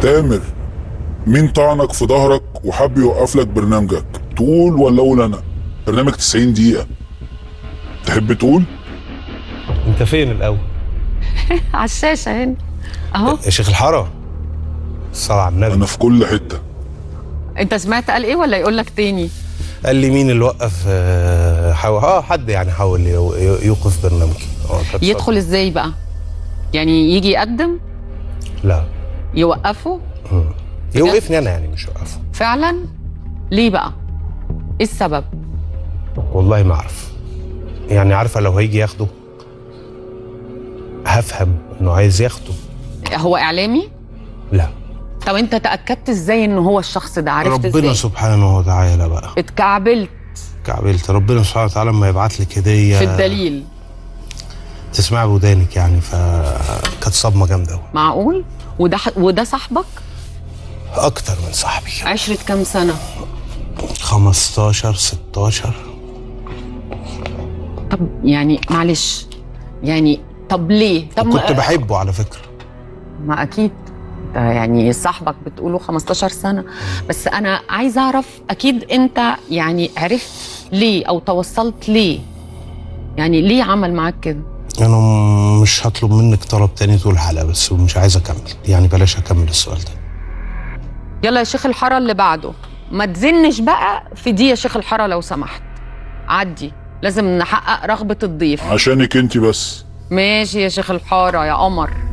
تامر مين طعنك في ظهرك وحب يوقف لك برنامجك تقول ولا اقول انا برنامج 90 دقيقة تحب تقول انت فين الاول على الشاشه هنا اهو يا شيخ الحاره الصلاة على النبي انا في كل حتة انت سمعت قال ايه ولا يقول لك تاني قال لي مين اللي وقف آه، حاول اه حد يعني حاول يو- يو- يوقف برنامجي اه كانت يدخل ازاي بقى يعني يجي يقدم صدمة. لا يوقفه مم. يوقفني انا يعني مش يوقفه فعلا ليه بقى ايه السبب والله ما اعرف يعني عارفه لو هيجي ياخده هفهم انه عايز ياخده هو اعلامي لا طب انت تاكدت ازاي ان هو الشخص ده عرفت ربنا ازاي سبحانه وتعالى بقى اتكعبلت كعبلت ربنا سبحانه وتعالى لما يبعت لك هديه في الدليل تسمعي بودانك يعني فكانت صدمه جامده قوي معقول وده وده صاحبك اكتر من صاحبي عشرة كام سنة 15 16 طب يعني معلش يعني طب ليه طب ما- كنت بحبه على فكره ما اكيد ده يعني صاحبك بتقوله 15 سنة بس انا عايزة اعرف اكيد انت يعني عرفت ليه او توصلت ليه يعني ليه عمل معاك كده انا م- مش هطلب منك طلب تاني طول الحلقه بس مش عايز اكمل يعني بلاش اكمل السؤال ده يلا يا شيخ الحارة اللي بعده ما تزنش بقى في دي يا شيخ الحارة لو سمحت عدي لازم نحقق رغبة الضيف عشانك انت بس ماشي يا شيخ الحارة يا قمر